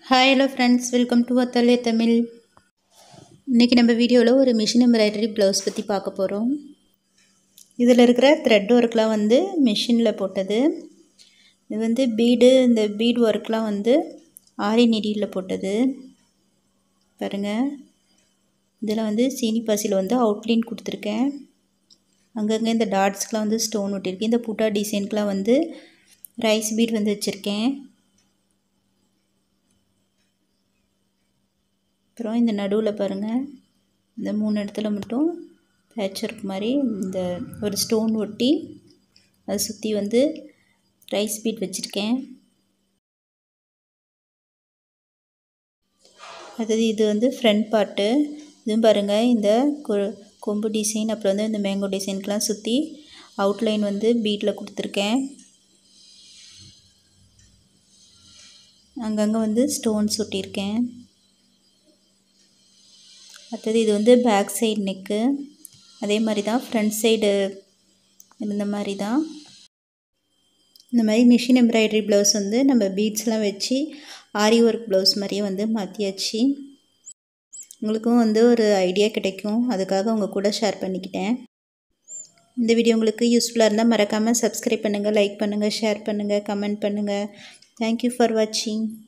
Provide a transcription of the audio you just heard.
hi hello friends welcome to அத்தல்லே தமிழ் இன்றைக்கி நம்ம வீடியோவில் ஒரு மிஷின் எம்ப்ராய்டரி ப்ளவுஸ் பற்றி பார்க்க போகிறோம் இதில் இருக்கிற த்ரெட் ஒர்க்லாம் வந்து மிஷினில் போட்டது இது வந்து பீடு இந்த பீட் ஒர்க்லாம் வந்து ஆரி நெடியில் போட்டது பாருங்கள் இதில் வந்து சீனி பாசியில் வந்து அவுட்லைன் கொடுத்துருக்கேன் அங்கங்கே இந்த டாட்ஸ்க்கெலாம் வந்து ஸ்டோன் ஒட்டியிருக்கேன் இந்த புட்டா டிசைனுக்கெலாம் வந்து ரைஸ் பீட் வந்து வச்சுருக்கேன் அப்புறம் இந்த நடுவில் பாருங்கள் இந்த மூணு இடத்துல மட்டும் பேட்ச் ஒர்க் மாதிரி இந்த ஒரு ஸ்டோன் ஒட்டி அதை சுற்றி வந்து ரைஸ் பீட் வச்சுருக்கேன் அடுத்தது இது வந்து ஃப்ரண்ட் பார்ட்டு இதுவும் பாருங்கள் இந்த கொம்பு டிசைன் அப்புறம் வந்து இந்த மேங்கோ டிசைனுக்கெலாம் சுற்றி அவுட்லைன் வந்து பீட்டில் கொடுத்துருக்கேன் அங்கங்கே வந்து ஸ்டோன்ஸ் ஒட்டியிருக்கேன் அடுத்தது இது வந்து பேக் சைடு நெக்கு அதே மாதிரி தான் ஃப்ரண்ட் சைடு இந்த மாதிரி தான் இந்த மாதிரி மிஷின் எம்ப்ராய்டரி ப்ளவுஸ் வந்து நம்ம பீட்ஸ்லாம் வச்சு ஆரி ஒர்க் ப்ளவுஸ் மாதிரியே வந்து மாற்றியாச்சு உங்களுக்கும் வந்து ஒரு ஐடியா கிடைக்கும் அதுக்காக உங்கள் கூட ஷேர் பண்ணிக்கிட்டேன் இந்த வீடியோ உங்களுக்கு யூஸ்ஃபுல்லாக இருந்தால் மறக்காமல் சப்ஸ்கிரைப் பண்ணுங்கள் லைக் பண்ணுங்கள் ஷேர் பண்ணுங்கள் கமெண்ட் பண்ணுங்கள் தேங்க்யூ ஃபார் வாட்சிங்